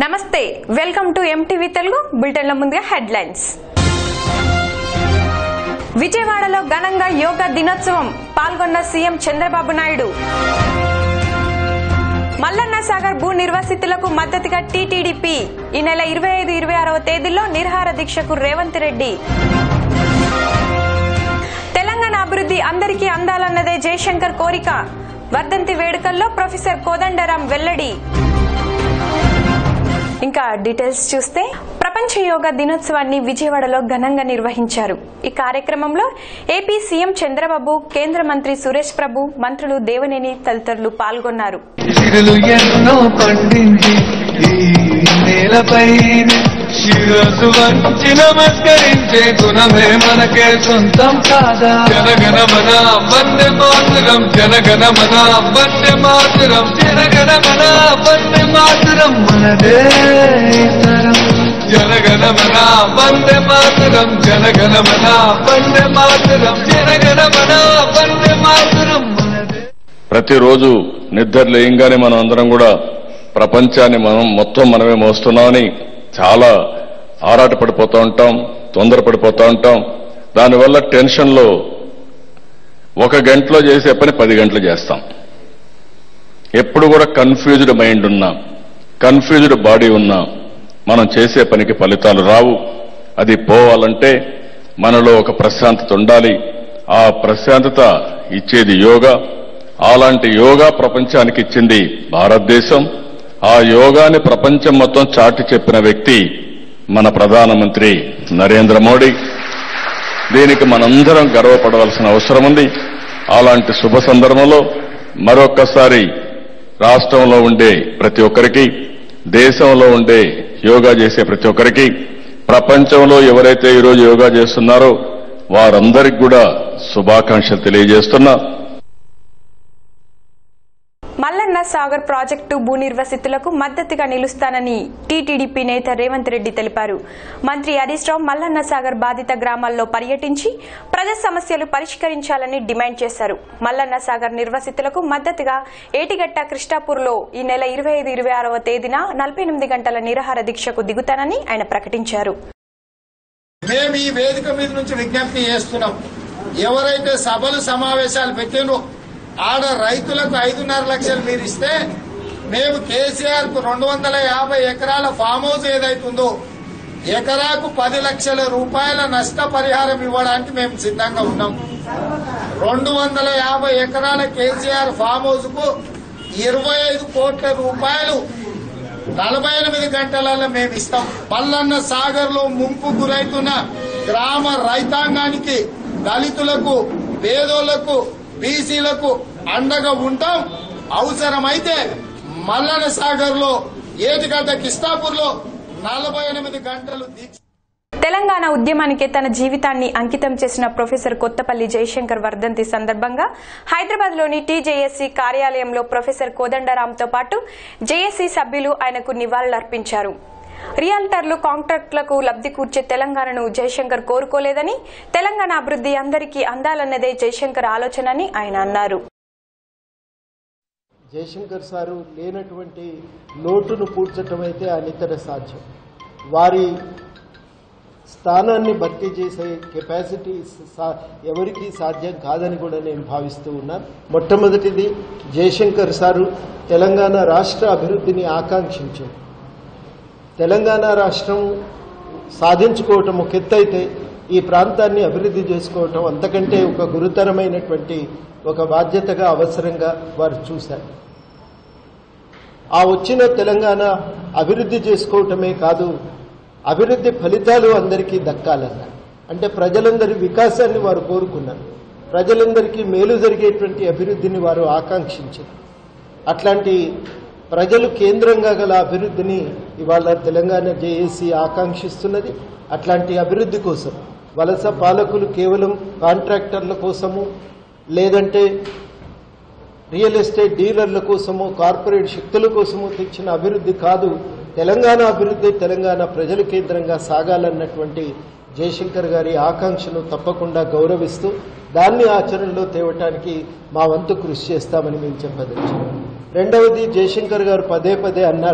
నమస్తే welcome to MTV Telugu బులెటిన్ల ముందుగా హెడ్లైన్స్ విజయవాడలో ఘనంగా యోగా దినోత్సవం పాల్గొన్న సీఎం చంద్రబాబు నాయుడు మల్లన్న సాగర్ భూ నిర్వాసితులకు మద్దతుగా టీటీడీపీ ఈ నెల ఇరవై ఐదు ఇరవై ఆరవ తేదీల్లో నిర్హార దీక్షకు రేవంత్ రెడ్డి తెలంగాణ అభివృద్ధి అందరికీ అందాలన్నదే జయశంకర్ కోరిక వర్ధంతి వేడుకల్లో ప్రొఫెసర్ కోదండరాం వెల్లడి ఇంకా డీటెయిల్స్ చూస్తే ప్రపంచ యోగా దినోత్సవాన్ని విజయవాడలో ఘనంగా నిర్వహించారు ఈ కార్యక్రమంలో ఏపీ సీఎం చంద్రబాబు కేంద్ర మంత్రి సురేష్ ప్రభు మంత్రులు దేవనేని తదితరులు పాల్గొన్నారు శిరులు ఎన్నో పండించి ఈ నేలపై శిరసు వంచి నమస్కరించే గుణమే మనకే సొంతం కాదా జనగణ మన వందే మాతరం జనగణ మన వందే మాతరం జనగణ మన వందే మాతరం మనదే తరం జనగణ మన వందే మాతరం జనగణ మన వందే మాతరం జనగణ మన వందే మాతరం మనదే ప్రతిరోజు నిద్ర లేయంగానే మనం అందరం కూడా ప్రపంచాన్ని మనం మొత్తం మనమే మోస్తున్నామని చాలా ఆరాటపడిపోతూ ఉంటాం తొందరపడిపోతూ ఉంటాం దానివల్ల టెన్షన్లో ఒక గంటలో చేసే పని పది గంటలు చేస్తాం ఎప్పుడు కూడా కన్ఫ్యూజ్డ్ మైండ్ ఉన్నా కన్ఫ్యూజ్డ్ బాడీ ఉన్నా మనం చేసే పనికి ఫలితాలు రావు అది పోవాలంటే మనలో ఒక ప్రశాంతత ఉండాలి ఆ ప్రశాంతత ఇచ్చేది యోగా అలాంటి యోగా ప్రపంచానికి ఇచ్చింది భారతదేశం ఆ యోగాని ప్రపంచం మొత్తం చాటి చెప్పిన వ్యక్తి మన ప్రధానమంత్రి నరేంద్ర మోడీ దీనికి మనందరం గర్వపడవలసిన అవసరం ఉంది అలాంటి శుభ సందర్భంలో మరొక్కసారి రాష్ట్రంలో ఉండే ప్రతి ఒక్కరికి దేశంలో ఉండే యోగా చేసే ప్రతి ఒక్కరికి ప్రపంచంలో ఎవరైతే ఈరోజు యోగా చేస్తున్నారో వారందరికి కూడా శుభాకాంక్షలు తెలియజేస్తున్నా మల్లన్న సాగర్ ప్రాజెక్టు భూ నిర్వసితులకు మద్దతుగా నిలుస్తానని టీటీడీపీ నేత రేవంత్ రెడ్డి తెలిపారు మంత్రి హరీష్ రావు మల్లన్న సాగర్ బాధిత గ్రామాల్లో పర్యటించి ప్రజా సమస్యలు పరిష్కరించాలని డిమాండ్ చేశారు మల్లన్న సాగర్ నిర్వసితులకు మద్దతుగా ఏటిగట్ట కృష్ణాపూర్లో ఈ నెల ఇరవై ఐదు ఇరవై ఆరవ తేదీన నలభై ఎనిమిది గంటల నిరాహార దీక్షకు దిగుతానని ఆయన ప్రకటించారు మేము ఈ వేదిక మీద నుంచి విజ్ఞప్తి చేస్తున్నాం ఎవరైతే సభలు సమావేశాలు పెట్టినో ఆడ రైతులకు ఐదున్నర లక్షలు మీరు ఇస్తే మేము కేసీఆర్ కు రెండు వందల యాభై ఎకరాల ఫామ్ హౌస్ ఏదైతుందో ఎకరాకు పది లక్షల రూపాయల నష్టపరిహారం ఇవ్వడానికి మేము సిద్ధంగా ఉన్నాం రెండు వందల యాభై ఎకరాల కేసీఆర్ ఫామ్ హౌస్ కు ఇరవై ఐదు కోట్ల రూపాయలు నలభై ఎనిమిది గంటలలో మేము ఇస్తాం పల్లన్న సాగర్ లో ముంపు గురైతున్న గ్రామ రైతాంగానికి దళితులకు పేదోళ్లకు బీసీలకు అండగా ఉంటాం అవసరమైతే మల్లన్న సాగర్ లో ఏటిగడ్డ కిస్తాపూర్ లో నలభై ఎనిమిది గంటలు దీక్ష తెలంగాణ ఉద్యమానికే తన జీవితాన్ని అంకితం చేసిన ప్రొఫెసర్ కొత్తపల్లి జయశంకర్ వర్ధంతి సందర్భంగా హైదరాబాద్ లోని టీజేఎస్సీ కార్యాలయంలో ప్రొఫెసర్ కోదండరాంతో పాటు జేఏసీ సభ్యులు ఆయనకు నివాళులర్పించారు రియాల్టర్లు కాంట్రాక్టులకు లబ్ది కూర్చే తెలంగాణను జయశంకర్ కోరుకోలేదని తెలంగాణ అభివృద్ధి అందరికీ అందాలన్నదే జయశంకర్ ఆలోచనని ఆయన అన్నారు జయశంకర్ సారు లేనటువంటి లోటును పూడ్చటం అయితే అనితర సాధ్యం వారి స్థానాన్ని భర్తీ చేసే కెపాసిటీ సా- ఎవరికీ సాధ్యం కాదని కూడా నేను భావిస్తూ ఉన్నాను మొట్టమొదటిది జయశంకర్ సారు తెలంగాణ రాష్ట్ర అభివృద్ధిని ఆకాంక్షించారు తెలంగాణ రాష్ట్రం సాధించుకోవటం ఒక ఎత్తు అయితే ఈ ప్రాంతాన్ని అభివృద్ధి చేసుకోవటం అంతకంటే ఒక గురుతరమైనటువంటి ఒక బాధ్యతగా అవసరంగా వారు చూశారు ఆ వచ్చిన తెలంగాణ అభివృద్ధి చేసుకోవటమే కాదు అభివృద్ధి ఫలితాలు అందరికీ దక్కాలన్నారు అంటే ప్రజలందరి వికాసాన్ని వారు కోరుకున్నారు ప్రజలందరికీ మేలు జరిగేటువంటి అభివృద్ధిని వారు ఆకాంక్షించారు అట్లాంటి ప్రజలు కేంద్రంగా గల అభివృద్ధిని ఇవాళ తెలంగాణ జేఏసీ ఆకాంక్షిస్తున్నది అట్లాంటి అభివృద్ధి కోసం వలస పాలకులు కేవలం కాంట్రాక్టర్ల కోసము లేదంటే రియల్ ఎస్టేట్ డీలర్ల కోసము కార్పొరేట్ శక్తుల కోసము తెచ్చిన అభివృద్ధి కాదు తెలంగాణ అభివృద్ధి తెలంగాణ ప్రజల కేంద్రంగా సాగాలన్నటువంటి జయశంకర్ గారి ఆకాంక్షను తప్పకుండా గౌరవిస్తూ దాన్ని ఆచరణలో తేవటానికి మా వంతు కృషి చేస్తామని మేము చెప్పదలిచాం రెండవది జయశంకర్ గారు పదే పదే అన్నారు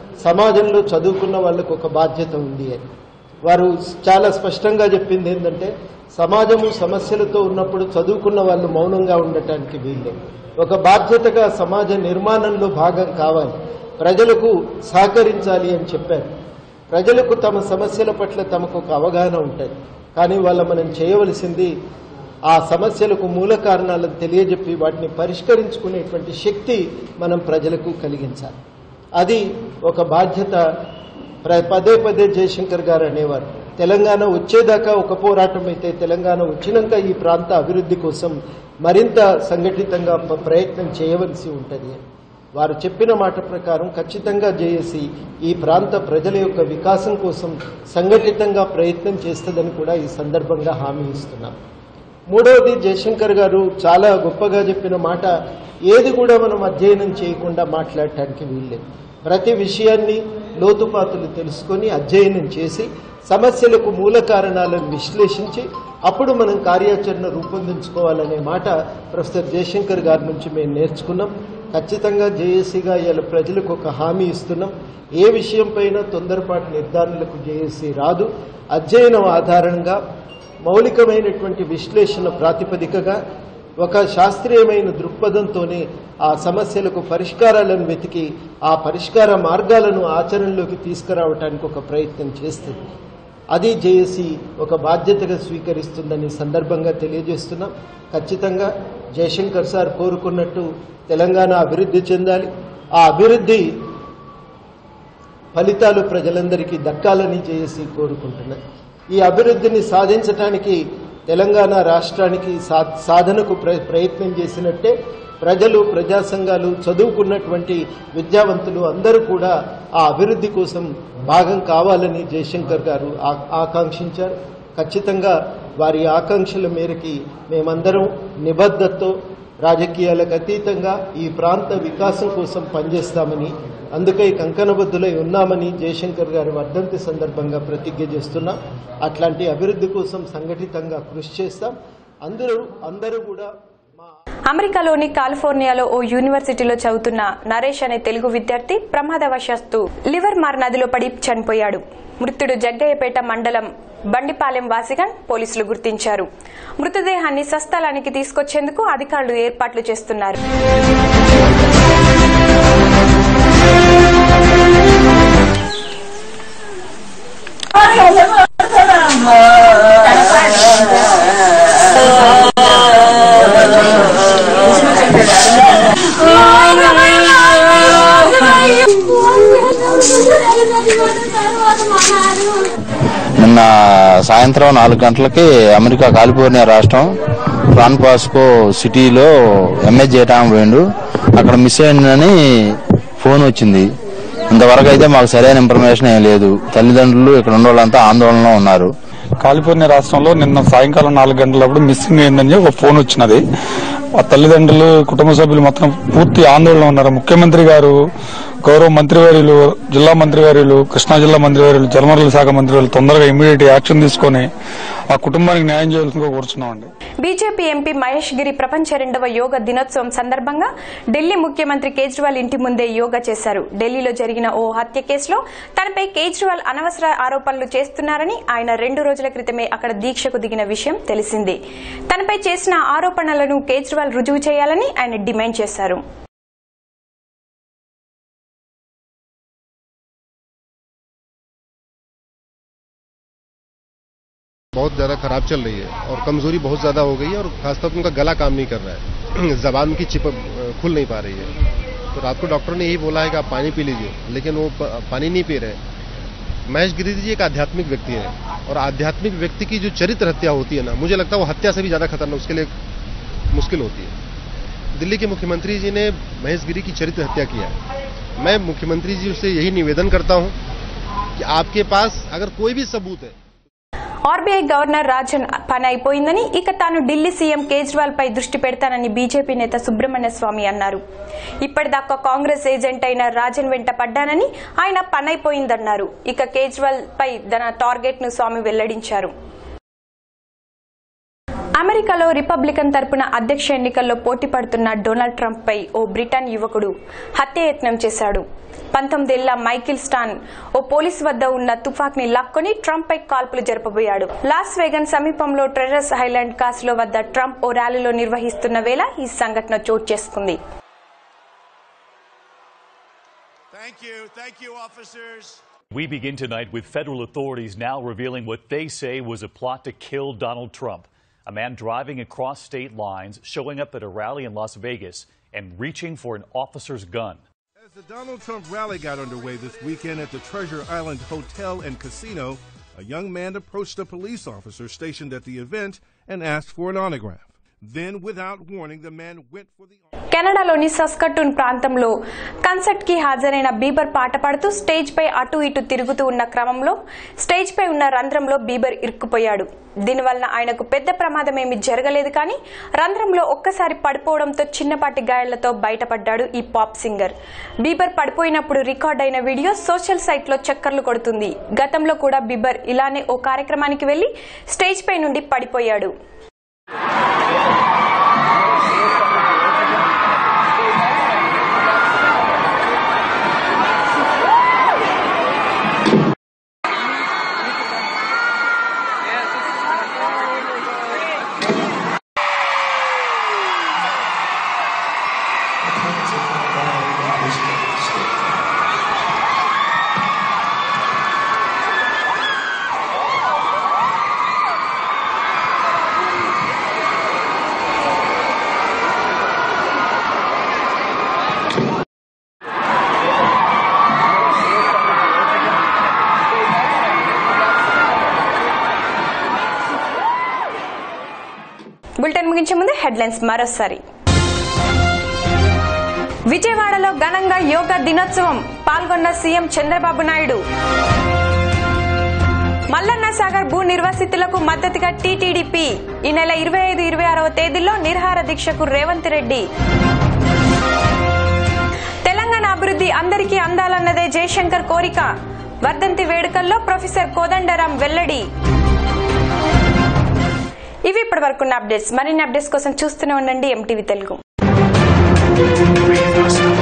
సమాజంలో చదువుకున్న వాళ్ళకు ఒక బాధ్యత ఉంది అని వారు చాలా స్పష్టంగా చెప్పింది ఏంటంటే సమాజము సమస్యలతో ఉన్నప్పుడు చదువుకున్న వాళ్ళు మౌనంగా ఉండటానికి వీళ్ళే ఒక బాధ్యతగా సమాజ నిర్మాణంలో భాగం కావాలి ప్రజలకు సహకరించాలి అని చెప్పారు ప్రజలకు తమ సమస్యల పట్ల తమకు ఒక అవగాహన ఉంటుంది కానీ వాళ్ళ మనం చేయవలసింది ఆ సమస్యలకు మూల కారణాలను తెలియజెప్పి వాటిని పరిష్కరించుకునేటువంటి శక్తి మనం ప్రజలకు కలిగించాలి అది ఒక బాధ్యత ప్ర- పదే పదే జయశంకర్ గారు అనేవారు తెలంగాణ వచ్చేదాకా ఒక పోరాటం అయితే తెలంగాణ వచ్చినాక ఈ ప్రాంత అభివృద్ధి కోసం మరింత సంఘటితంగా ప- ప్రయత్నం చేయవలసి ఉంటుంది వారు చెప్పిన మాట ప్రకారం ఖచ్చితంగా జేఏసీ ఈ ప్రాంత ప్రజల యొక్క వికాసం కోసం సంఘటితంగా ప్రయత్నం చేస్తుందని కూడా ఈ సందర్భంగా హామీ ఇస్తున్నాం మూడవది జయశంకర్ గారు చాలా గొప్పగా చెప్పిన మాట ఏది కూడా మనం అధ్యయనం చేయకుండా మాట్లాడటానికి వీల్లేదు ప్రతి విషయాన్ని లోతుపాతులు తెలుసుకొని అధ్యయనం చేసి సమస్యలకు మూల కారణాలను విశ్లేషించి అప్పుడు మనం కార్యాచరణ రూపొందించుకోవాలనే మాట ప్రొఫెసర్ జయశంకర్ గారి నుంచి మేము నేర్చుకున్నాం ఖచ్చితంగా జేఏసీగా ఇలా ప్రజలకు ఒక హామీ ఇస్తున్నాం ఏ విషయంపైన తొందరపాటు నిర్ధారణలకు జేఏసీ రాదు అధ్యయనం ఆధారంగా మౌలికమైనటువంటి విశ్లేషణ ప్రాతిపదికగా ఒక శాస్త్రీయమైన దృక్పథంతోనే ఆ సమస్యలకు పరిష్కారాలను వెతికి ఆ పరిష్కార మార్గాలను ఆచరణలోకి తీసుకురావడానికి ఒక ప్రయత్నం చేస్తుంది అది జేఏసీ ఒక బాధ్యతగా స్వీకరిస్తుందని సందర్భంగా తెలియజేస్తున్నాం ఖచ్చితంగా జయశంకర్ సార్ కోరుకున్నట్టు తెలంగాణ అభివృద్ధి చెందాలి ఆ అభివృద్ధి ఫలితాలు ప్రజలందరికీ దక్కాలని జేఏసీ కోరుకుంటున్నాయి ఈ అభివృద్ధిని సాధించటానికి తెలంగాణ రాష్ట్రానికి సా- సాధనకు ప్ర- ప్రయత్నం చేసినట్టే ప్రజలు ప్రజా సంఘాలు చదువుకున్నటువంటి విద్యావంతులు అందరూ కూడా ఆ అభివృద్ధి కోసం భాగం కావాలని జయశంకర్ గారు ఆ- ఆకాంక్షించారు ఖచ్చితంగా వారి ఆకాంక్షల మేరకి మేమందరం నిబద్ధతతో రాజకీయాలకు అతీతంగా ఈ ప్రాంత వికాసం కోసం పనిచేస్తామని అందుకై కంకణబద్దులై ఉన్నామని జయశంకర్ గారి వర్ధంతి సందర్భంగా ప్రతిజ్ఞ చేస్తున్నాం అట్లాంటి అభివృద్ధి కోసం సంఘటితంగా కృషి చేస్తాం అందరూ అందరూ కూడా మా అమెరికాలోని కాలిఫోర్నియాలో ఓ యూనివర్సిటీలో చదువుతున్న నరేష్ అనే తెలుగు విద్యార్థి ప్రమాదవశాత్తు లివర్ మార్ నదిలో పడి చనిపోయాడు మృతుడు జగ్గయ్యపేట మండలం బండిపాలెం వాసిగా పోలీసులు గుర్తించారు మృతదేహాన్ని స్వస్థలానికి తీసుకొచ్చేందుకు అధికారులు ఏర్పాట్లు చేస్తున్నారు నిన్న సాయంత్రం నాలుగు గంటలకి అమెరికా కాలిఫోర్నియా రాష్ట్రం రాన్ పాస్కో సిటీలో ఎంఏ చేయడానికి పోయిండు అక్కడ మిస్ అయిందని ఫోన్ వచ్చింది ఇంతవరకు అయితే మాకు సరైన ఇన్ఫర్మేషన్ ఏం లేదు తల్లిదండ్రులు ఇక్కడ ఉన్న వాళ్ళంతా ఆందోళనలో ఉన్నారు కాలిఫోర్నియా రాష్ట్రంలో నిన్న సాయంకాలం నాలుగు గంటలప్పుడు మిస్సింగ్ అయిందని ఒక ఫోన్ వచ్చినది ఆ తల్లిదండ్రులు కుటుంబ సభ్యులు మొత్తం పూర్తి ఆందోళన ఉన్నారు ముఖ్యమంత్రి గారు గౌరవ మంత్రివర్యులు జిల్లా మంత్రివర్యులు కృష్ణా జిల్లా మంత్రివర్యులు జలవనరుల శాఖ మంత్రివర్యులు తొందరగా ఇమీడియట్ యాక్షన్ తీసుకొని ఆ కుటుంబానికి న్యాయం చేయాల్సిందిగా కోరుచున్నామండి బీజేపీ ఎంపీ మహేష్ గిరి ప్రపంచ రెండవ యోగ దినోత్సవం సందర్భంగా ఢిల్లీ ముఖ్యమంత్రి కేజ్రీవాల్ ఇంటి ముందే యోగా చేశారు ఢిల్లీలో జరిగిన ఓ హత్య కేసులో తనపై కేజ్రీవాల్ అనవసర ఆరోపణలు చేస్తున్నారని ఆయన రెండు రోజుల క్రితమే అక్కడ దీక్షకు దిగిన విషయం తెలిసిందే తనపై చేసిన ఆరోపణలను కేజ్రీవాల్ రుజువు చేయాలని ఆయన డిమాండ్ చేశారు बहुत ज़्यादा खराब चल रही है और कमजोरी बहुत ज़्यादा हो गई है और खासतौर पर उनका गला काम नहीं कर रहा है जबान उनकी चिप खुल नहीं पा रही है तो रात को डॉक्टर ने यही बोला है कि आप पानी पी लीजिए लेकिन वो प- पानी नहीं पी रहे महेश गिरिधर जी एक आध्यात्मिक व्यक्ति है और आध्यात्मिक व्यक्ति की जो चरित्र हत्या होती है ना मुझे लगता है वो हत्या से भी ज़्यादा खतरनाक उसके लिए मुश्किल होती है दिल्ली के मुख्यमंत्री जी ने महेश गिरी की चरित्र हत्या किया है मैं मुख्यमंत्री जी से यही निवेदन करता हूं कि आपके पास अगर कोई भी सबूत है ఆర్బీఐ గవర్నర్ రాజన్ పని అయిపోయిందని ఇక తాను ఢిల్లీ సీఎం కేజ్రీవాల్ పై దృష్టి పెడతానని బీజేపీ నేత సుబ్రహ్మణ్య స్వామి అన్నారు ఇప్పటిదాకా కాంగ్రెస్ ఏజెంట్ అయిన రాజన్ వెంట పడ్డానని ఆయన పని అయిపోయిందన్నారు ఇక కేజ్రీవాల్ పై తన టార్గెట్ ను స్వామి వెల్లడించారు అమెరికాలో రిపబ్లికన్ తరపున అధ్యక్ష ఎన్నికల్లో పోటీ పడుతున్న డొనాల్డ్ ట్రంప్ పై ఓ బ్రిటన్ యువకుడు హత్యాయత్నం చేశాడు పంతొమ్మిదేళ్ల మైకిల్ స్టాన్ ఓ పోలీసు వద్ద ఉన్న తుపాక్ని లాక్కొని ట్రంప్ పై కాల్పులు జరపబోయాడు లాస్ వేగన్ సమీపంలో ట్రెజర్స్ హైలాండ్ కాస్లో వద్ద ట్రంప్ ఓ ర్యాలీలో నిర్వహిస్తున్న వేళ ఈ సంఘటన చోటు చేసుకుంది Thank you. Thank you, officers. We begin tonight with federal authorities now revealing what they say was a plot to kill Donald Trump. A man driving across state lines, showing up at a rally in Las Vegas, and reaching for an officer's gun. As the Donald Trump rally got underway this weekend at the Treasure Island Hotel and Casino, a young man approached a police officer stationed at the event and asked for an autograph. Then, without warning, the man went for the కెనడాలోని సస్కటూన్ ప్రాంతంలో concert కి హాజరైన Bieber పాట పాడుతూ stage పై అటు ఇటు తిరుగుతూ ఉన్న క్రమంలో స్టేజ్ పై ఉన్న రంధ్రంలో బీబర్ ఇరుక్కుపోయాడు దీనివల్ల ఆయనకు పెద్ద ప్రమాదం ఏమీ జరగలేదు కానీ రంధ్రంలో ఒక్కసారి పడిపోవడంతో చిన్నపాటి గాయాలతో బయటపడ్డాడు ఈ పాప్ సింగర్ బీబర్ పడిపోయినప్పుడు రికార్డ్ అయిన వీడియో సోషల్ సైట్ లో చక్కర్లు కొడుతుంది గతంలో కూడా బీబర్ ఇలానే ఓ కార్యక్రమానికి వెళ్లి స్టేజ్ పై నుండి పడిపోయాడు బులెటిన్ ముగించే ముందు హెడ్లైన్స్ మరోసారి విజయవాడలో ఘనంగా యోగా దినోత్సవం పాల్గొన్న సీఎం చంద్రబాబు నాయుడు మల్లన్న సాగర్ భూ నిర్వాసితులకు మద్దతుగా టీటీడీపీ ఈ నెల ఇరవై ఐదు ఇరవై ఆరవ తేదీల్లో నిర్హార దీక్షకు రేవంత్ రెడ్డి తెలంగాణ అభివృద్ధి అందరికీ అందాలన్నదే జయశంకర్ కోరిక వర్ధంతి వేడుకల్లో ప్రొఫెసర్ కోదండరాం వెల్లడి ఇవి ఇప్పటి వరకున్న అప్డేట్స్ మరిన్ని అప్డేట్స్ కోసం చూస్తూనే ఉండండి ఎంటీవీ తెలుగు